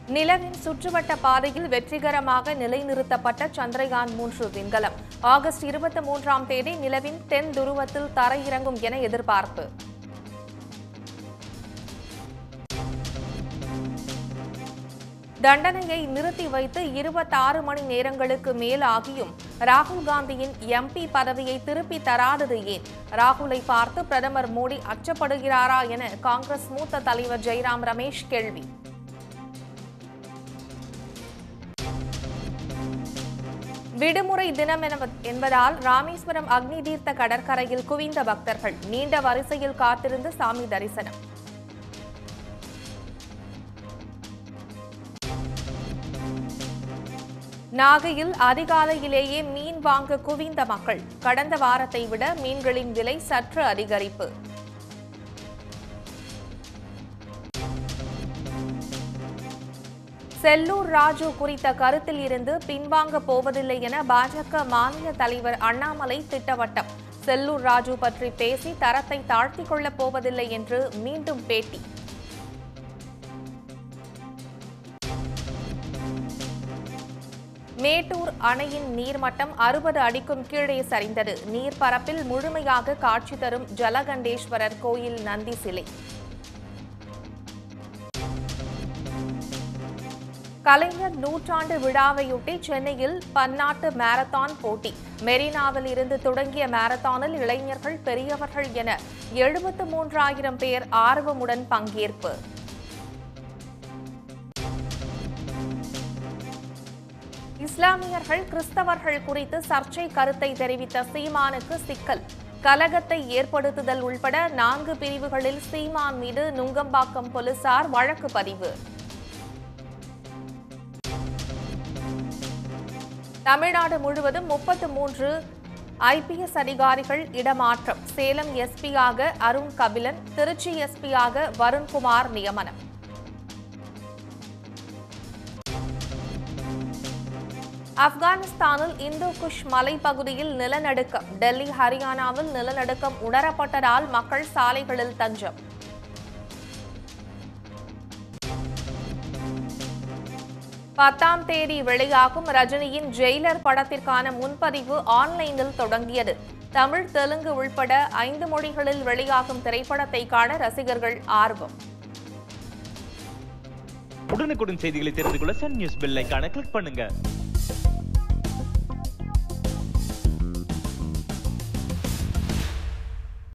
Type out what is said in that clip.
நிலவின் சுற்றுவட்ட பாதையில் வெற்றிகரமாக நிலைநிறுத்தப்பட்ட சந்திரயான் மூன்று விண்கலம் ஆகஸ்ட் இருபத்தி மூன்றாம் தேதி நிலவின் தென் துருவத்தில் தரையிறங்கும் என எதிர்பார்ப்பு தண்டனையை நிறுத்தி வைத்து இருபத்தாறு மணி நேரங்களுக்கு மேல் ஆகியும் ராகுல் காந்தியின் எம்பி பதவியை திருப்பி தராதது ஏன் ராகுலை பார்த்து பிரதமர் மோடி அச்சப்படுகிறாரா என காங்கிரஸ் மூத்த தலைவர் ஜெய்ராம் ரமேஷ் கேள்வி விடுமுறை தினம் என- என்பதால் ராமேஸ்வரம் அக்னி தீர்த்த கடற்கரையில் குவிந்த பக்தர்கள் நீண்ட வரிசையில் காத்திருந்து சாமி தரிசனம் நாகையில் அதிகாலையிலேயே மீன் வாங்க குவிந்த மக்கள் கடந்த வாரத்தை விட மீன்களின் விலை சற்று அதிகரிப்பு செல்லூர் ராஜு குறித்த கருத்தில் இருந்து பின்வாங்க போவதில்லை என பாஜக மாநில தலைவர் அண்ணாமலை திட்டவட்டம் செல்லூர் ராஜு பற்றி பேசி தரத்தை தாழ்த்திக் கொள்ளப் போவதில்லை என்று மீண்டும் பேட்டி மேட்டூர் அணையின் நீர்மட்டம் அறுபது அடிக்கும் கீழே சரிந்தது நீர்ப்பரப்பில் முழுமையாக காட்சி தரும் ஜலகண்டேஸ்வரர் கோயில் நந்தி சிலை கலைஞர் நூற்றாண்டு விழாவையொட்டி சென்னையில் பன்னாட்டு மாரத்தான் போட்டி மெரினாவில் இருந்து தொடங்கிய மாரத்தானில் இளைஞர்கள் பெரியவர்கள் என எழுபத்து மூன்றாயிரம் பேர் ஆர்வமுடன் பங்கேற்பு இஸ்லாமியர்கள் கிறிஸ்தவர்கள் குறித்து சர்ச்சை கருத்தை தெரிவித்த சீமானுக்கு சிக்கல் கலகத்தை ஏற்படுத்துதல் உள்பட நான்கு பிரிவுகளில் சீமான் மீது நுங்கம்பாக்கம் போலீசார் வழக்கு பதிவு தமிழ்நாடு முழுவதும் முப்பத்து மூன்று ஐபிஎஸ் அதிகாரிகள் இடமாற்றம் சேலம் எஸ்பியாக அருண் கபிலன் திருச்சி எஸ்பியாக வருண்குமார் நியமனம் ஆப்கானிஸ்தானில் இந்து குஷ் மலைப்பகுதியில் நிலநடுக்கம் டெல்லி ஹரியானாவில் நிலநடுக்கம் உணரப்பட்டதால் மக்கள் சாலைகளில் தஞ்சம் பத்தாம் தேதி வெளியாகும் ரஜினியின் ஜெயிலர் படத்திற்கான முன்பதிவு ஆன்லைனில் தொடங்கியது தமிழ் தெலுங்கு உள்பட ஐந்து மொழிகளில் வெளியாகும் திரைப்படத்தை காண ரசிகர்கள் ஆர்வம் உடனுக்குடன் செய்திகளை தெரிந்து கொள்ள சன் நியூஸ் பெல் ஐகானை கிளிக் பண்ணுங்க